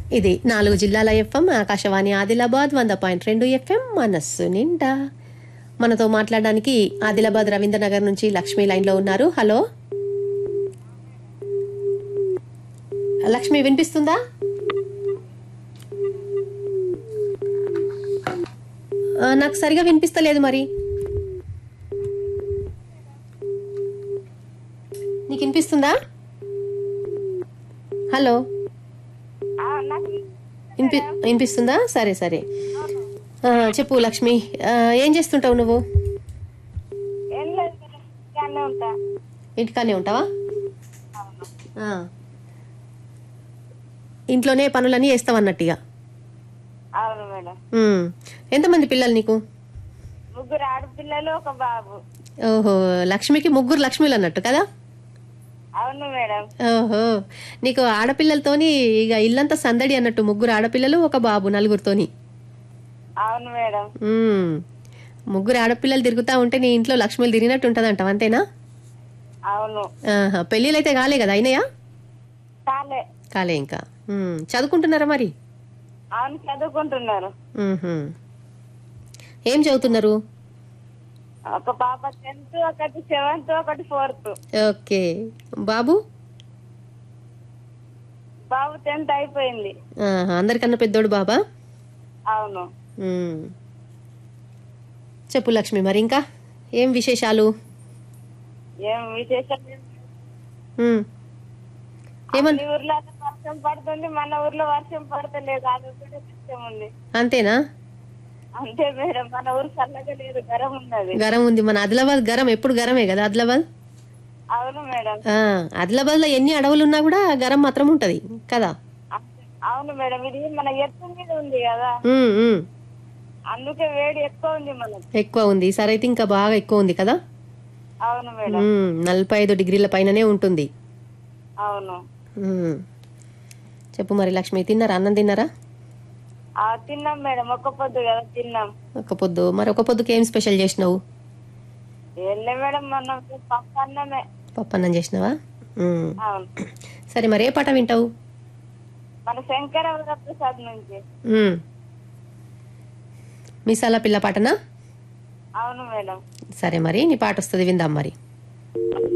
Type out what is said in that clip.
ఇది నాలుగు జిల్లాల ఎఫ్ఎం ఆకాశవాణి ఆదిలాబాద్ వంద పాయింట్ రెండు ఎఫ్ఎం మనస్సు నిండా మనతో మాట్లాడడానికి ఆదిలాబాద్ రవీంద్రనగర్ నుంచి లక్ష్మి లైన్లో ఉన్నారు హలో లక్ష్మి వినిపిస్తుందా ఆ, నాకు సరిగా వినిపిస్తలేదు మరి నీకు వినిపిస్తుందా హలో వినిపి వినిపిస్తుందా సరే సరే ఆ, చెప్పు లక్ష్మి ఆ, ఏం చేస్తుంటావు నువ్వు ఏం లేదు మేడం ఇక్కడనే ఉంటా ఇంటికానే ఉంటావా ఆ. ఇంట్లోనే పనులన్నీ చేస్తావు అన్నట్టుగా అవును మేడం ఉమ్. ఎంతమంది పిల్లలు నీకు ముగ్గురు ఆడపిల్లలు ఒక బాబు ఓహో లక్ష్మికి ముగ్గురు లక్ష్మిలు అన్నట్టు కదా అవును మేడం ఓహో నీకు ఆడపిల్లలతోని ఇక ఇల్లంతా సందడి అన్నట్టు ముగ్గురు ఆడపిల్లలు ఒక బాబు నలుగురితోని అవును మేడం ఉమ్. ముగ్గురు ఆడపిల్లలు తిరుగుతా ఉంటే నీ ఇంట్లో లక్ష్మిలు తిరిగినట్టు ఉంటదంటావు అంతేనా అవును ఆహా. పెళ్ళిళ్ళైతే కాలే కదా అయినాయా చాలే కాలే ఇంకా ఉమ్. చదువుకుంటున్నారా మరి అవును చదువుకుంటున్నారు ఉహుం. ఏం చదువుతున్నారు ఒక పాప టెన్త్ ఒకటి సెవెంత్ ఒకటి ఫోర్త్ ఓకే బాబు బాబు టెన్త్ అయిపోయింది ఆహా. అందరికన్నా పెద్దోడు బాబా అవును ఉమ్. చెప్పు లక్ష్మి మరి ఇంకా ఏం విశేషాలు ఏం విశేషం లేదు. ఉమ్. ఏమన్ అన్ని ఊర్లో అయితే వర్షం పడుతుంది మన ఊర్లో వర్షం పడతలేదు అది కూడా కష్టం ఉంది అంతేనా అంతే మేడం మన ఊరు చల్లగా లేదు గరం ఉన్నది గరం ఉంది మన ఆదిలాబాద్ గరం ఎప్పుడు గరమే కదా ఆదిలాబాద్ అవును మేడం ఆ, ఆదిలాబాద్లో ఎన్ని అడవులు ఉన్నా కూడా గరం మాత్రం ఉంటది కదా అవును మేడం ఇది మన ఎత్తు మీద ఉంది కదా ఉమ్, ఉమ్. అందుకే వేడి ఎక్కువ ఉంది మనకు ఎక్కువ ఉంది ఈసారి అయితే ఇంకా బాగా ఎక్కువ ఉంది కదా అవును మేడం ఉమ్, నలభై ఐదు డిగ్రీల పైననే ఉంటుంది అవును ఉమ్. చెప్పు మరి లక్ష్మి తిన్నారా అన్నం తిన్నారా ఆ తిన్నాం మేడం ఒక్క పొద్దు కదా తిన్నాం ఒక పొద్దు మరి ఒక పొద్దుకి ఏం స్పెషల్ చేసినావు వెళ్ళే మేడం మొన్న పప్పు అన్నమే పప్పు అన్నం చేసినావా ఉమ్. అవును సరే మరి ఏ పాట వింటావు మన శంకర ప్రసాద్ నుంచి ఉమ్. మిసాల పిల్ల పాటనా అవును మేడం సరే మరి నీ పాట వస్తుంది విందాం మరి